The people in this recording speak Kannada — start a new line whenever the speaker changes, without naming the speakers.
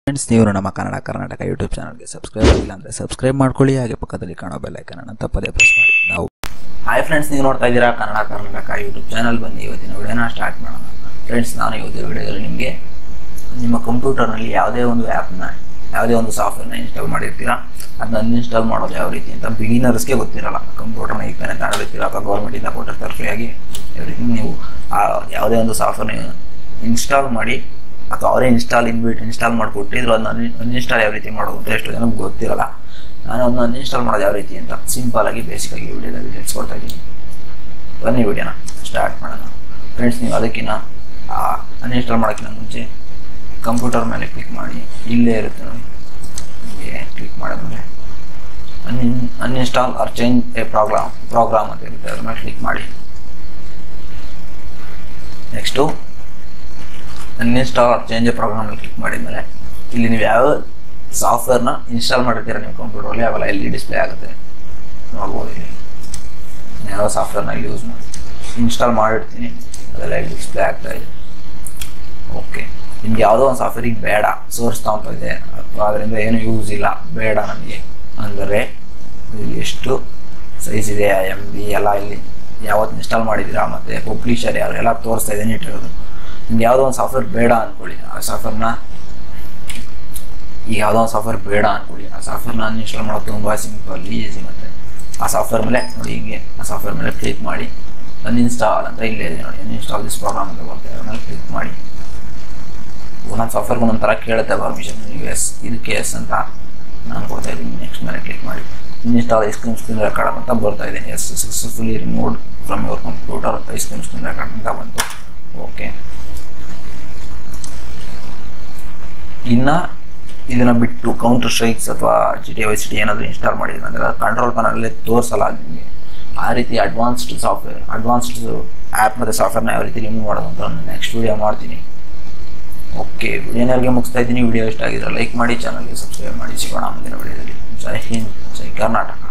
ಫ್ರೆಂಡ್ಸ್ ನೀವು ನಮ್ಮ ಕನ್ನಡ ಕರ್ನಾಟಕ ಯೂಟ್ಯೂಬ್ ಚಾನಲ್ಗೆ ಸಬ್ಸ್ಕ್ರೈಬ್ ಆಗಿಲ್ಲ ಅಂದರೆ ಸಬ್ಸ್ಕ್ರೈಬ್ ಮಾಡ್ಕೊಳ್ಳಿ ಹಾಗೆ ಪಕ್ಕದಲ್ಲಿ ಕಾಣೋ ಬೆಲ್ ಐಕನ್ ತಪ್ಪದೇ ಪ್ರೆಸ್ ಮಾಡಿ ನಾವು ಹಾಯ್ ಫ್ರೆಂಡ್ಸ್ ನೀವು ನೋಡ್ತಾ ಇದ್ದೀರಾ ಕನ್ನಡ ಕರ್ನಾಟಕ ಯೂಟ್ಯೂಬ್ ಚಾನಲ್ ಬನ್ನಿ ಇವತ್ತಿನ ವಿಡಿಯೋನ ಸ್ಟಾರ್ಟ್ ಮಾಡೋಣ ಫ್ರೆಂಡ್ಸ್ ನಾನು ಇವತ್ತಿನ ವಿಡಿಯೋದಲ್ಲಿ ನಿಮಗೆ ನಿಮ್ಮ ಕಂಪ್ಯೂಟರ್ನಲ್ಲಿ ಯಾವುದೇ ಒಂದು ಆ್ಯಪ್ನ ಯಾವುದೇ ಒಂದು ಸಾಫ್ಟ್ವೇರ್ನ ಇನ್ಸ್ಟಾಲ್ ಮಾಡಿರ್ತೀರಾ ಅದನ್ನ ಅನ್ಇನ್ಸ್ಟಾಲ್ ಮಾಡೋದು ಯಾವ ರೀತಿ ಅಂತ ಬಿಗಿನರ್ಸ್ಗೆ ಗೊತ್ತಿರಲ್ಲ ಕಂಪ್ಯೂಟರ್ನ ಈಗ ತಾನೇ ತಗೊಂಡಿರ್ತೀರ ಅಥವಾ ಗೌರ್ಮೆಂಟಿಂದ ಕೊಟ್ಟಿರ್ತಾರೆ ಫ್ರೀಯಾಗಿ ಎವ್ರಿಥಿಂಗ್ ನೀವು ಆ ಯಾವುದೇ ಒಂದು ಸಾಫ್ಟ್ವೇರ್ನ ಇನ್ಸ್ಟಾಲ್ ಮಾಡಿ ಅಥವಾ ಅವರೇ ಇನ್ಸ್ಟಾಲ್ ಇನ್ಬಿಟ್ ಇನ್ಸ್ಟಾಲ್ ಮಾಡಿಕೊಟ್ಟಿದ್ರು ಅದನ್ನ ಅನ್ಇನ್ಸ್ಟಾಲ್ ಯಾವ ರೀತಿ ಮಾಡೋದು ಅಂತ ಎಷ್ಟು ಜನಕ್ಕೆ ಗೊತ್ತಿರಲ್ಲ ನಾನು ಅದನ್ನ ಅನ್ಇನ್ಸ್ಟಾಲ್ ಮಾಡೋದು ಯಾವ ರೀತಿ ಅಂತ ಸಿಂಪಲ್ ಆಗಿ ಬೇಸಿಕ್ ಆಗಿ ವಿಡಿಯೋದಲ್ಲಿ ತಿಳಿಸ್ಕೊಡ್ತಾ ಇದ್ದೀನಿ ಬನ್ನಿ ವಿಡಿಯೋನ ಸ್ಟಾರ್ಟ್ ಮಾಡೋಣ ಫ್ರೆಂಡ್ಸ್ ನೀವು ಅದಕ್ಕಿಂತ ಅನ್ಇನ್ಸ್ಟಾಲ್ ಮಾಡೋಕ್ಕಿಂತ ಮುಂಚೆ ಕಂಪ್ಯೂಟರ್ ಮೇಲೆ ಕ್ಲಿಕ್ ಮಾಡಿ ಇಲ್ಲೇ ಇರುತ್ತೆ ನೋಡಿ ಹೀಗೆ ಕ್ಲಿಕ್ ಮಾಡಿದ್ಮೇಲೆ ಅನ್ uninstall or change a program program ಅಂತ ಇರುತ್ತೆ ಅದ್ರ ಮೇಲೆ ಕ್ಲಿಕ್ ಮಾಡಿ next uninstall or change a program ಮೇಲೆ ಕ್ಲಿಕ್ ಮಾಡಿದ್ಮೇಲೆ ಇಲ್ಲಿ ನೀವು ಯಾವ ಸಾಫ್ಟ್ವೇರ್ನ ಇನ್ಸ್ಟಾಲ್ ಮಾಡಿರ್ತೀರ ನಿಮ್ಮ ಕಂಪ್ಯೂಟರಲ್ಲಿ ಅವೆಲ್ಲ ಇಲ್ಲಿ ಡಿಸ್ಪ್ಲೇ ಆಗುತ್ತೆ ನೋಡ್ಬೋದು ಇಲ್ಲಿ ನಾನು ಯಾವ ಸಾಫ್ಟ್ವೇರ್ನ ಇಲ್ಲಿ ಯೂಸ್ ಮಾಡಿ ಇನ್ಸ್ಟಾಲ್ ಮಾಡಿರ್ತೀನಿ ಅದೆಲ್ಲ ಇಲ್ಲಿ ಡಿಸ್ಪ್ಲೇ ಆಗ್ತಾ ಇದೆ ಓಕೆ ನಿಮ್ಗೆ ಯಾವುದೋ ಒಂದು ಸಾಫ್ಟ್ವೇರಿಗೆ ಬೇಡ ಸೋರ್ಸ್ ತಗೊತಾ ಇದೆ ಅಥವಾ ಅದರಿಂದ ಏನು ಯೂಸ್ ಇಲ್ಲ ಬೇಡ ನನಗೆ ಅಂದರೆ ಇಲ್ಲಿ ಎಷ್ಟು ಸೈಜ್ ಇದೆ ಎಮ್ ಬಿ ಎಲ್ಲ ಇಲ್ಲಿ ಯಾವತ್ತು ಇನ್ಸ್ಟಾಲ್ ಮಾಡಿದ್ದೀರಾ ಮತ್ತು ಪಬ್ಲಿಷರ್ ಯಾರು ಎಲ್ಲ ತೋರಿಸ್ತಾ ಇದೆ ನೀಟಿರೋದು ನಿಮ್ಗೆ ಯಾವುದೋ ಒಂದು ಸಾಫ್ಟ್ವೇರ್ ಬೇಡ ಅಂದ್ಕೊಳ್ಳಿ ಆ ಸಾಫ್ಟ್ವೇರ್ನ ಈಗ ಯಾವುದೋ ಒಂದು ಸಾಫ್ಟ್ವೇರ್ ಬೇಡ ಅಂದ್ಕೊಳ್ಳಿ ಆ ಸಾಫ್ಟ್ವೇರ್ನ ಅನ್ಇನ್ಸ್ಟಾಲ್ ಮಾಡೋದು ತುಂಬ ಸಿಂಪಲ್ ಈಸಿ ಮತ್ತು ಆ ಸಾಫ್ಟ್ವೇರ್ ಮೇಲೆ ನೋಡಿ ಹಿಂಗೆ ಆ ಸಾಫ್ಟ್ವೇರ್ ಮೇಲೆ ಕ್ಲಿಕ್ ಮಾಡಿ ಅನ್ಇನ್ಸ್ಟಾಲ್ ಅಂತ ಇಲ್ಲೇ ಇದೆ ನೋಡಿ ಅನ್ಇನ್ಸ್ಟಾಲ್ ದಿಸ್ ಪ್ರೋಗ್ರಾಮ್ ಅಂತ ಬರುತ್ತೆ ಅದ್ರ ಮೇಲೆ ಕ್ಲಿಕ್ ಮಾಡಿ ಒಂದೊಂದು ಸಾಫ್ಟ್ವೇರ್ಗೆ ಒಂದೊಂದು ಥರ ಕೇಳುತ್ತೆ ಪರ್ಮಿಷನ್ ನೀವು ಎಸ್ ಇದಕ್ಕೆ ಎಸ್ ಅಂತ ನಾನು ಕೊಡ್ತಾ ಇದ್ದೀನಿ ನೆಕ್ಸ್ಟ್ ಮೇಲೆ ಕ್ಲಿಕ್ ಮಾಡಿ install ice cream screen record ಅಂತ ಬರ್ತಾ ಇದ್ದೀನಿ is successfully removed from your computer ice cream screen record ಅಂತ ಬಂತು ಓಕೆ ಇನ್ನು ಇದನ್ನು ಬಿಟ್ಟು ಕೌಂಟರ್ ಸ್ಟ್ರೈಕ್ಸ್ ಅಥವಾ G T Y C T ಏನಾದರೂ ಇನ್ಸ್ಟಾಲ್ ಮಾಡಿದ್ದೀನಿ ಅಂದರೆ ಕಂಟ್ರೋಲ್ ಪ್ಯಾನಲ್ಲೇ ತೋರಿಸಲ್ಲ ನಿಮಗೆ ಆ ರೀತಿ ಅಡ್ವಾನ್ಸ್ಡ್ ಸಾಫ್ಟ್ವೇರ್ ಅಡ್ವಾನ್ಸ್ಡ್ ಆ್ಯಪ್ ಮತ್ತು ಸಾಫ್ಟ್ವೇರ್ನ ಯಾವ ರೀತಿ ರಿಮೂವ್ ಮಾಡೋದು ಅಂತ ನಾನು ನೆಕ್ಸ್ಟ್ ವೀಡಿಯೋ ಮಾಡ್ತೀನಿ ಓಕೆ ವಿಡಿಯೋನವರೆಗೆ ಮುಗಿಸ್ತಾ ಇದ್ದೀನಿ ವಿಡಿಯೋ ಇಷ್ಟ ಆಗಿದ್ರೆ ಲೈಕ್ ಮಾಡಿ ಚಾನಲ್ಗೆ ಸಬ್ಸ್ಕ್ರೈಬ್ ಮಾಡಿ ಸಿಗೋಣ ಮುಂದಿನ ವಿಡಿಯೋದಲ್ಲಿ ಜೈ ಹಿಂದ್ ಜೈ ಕರ್ನಾಟಕ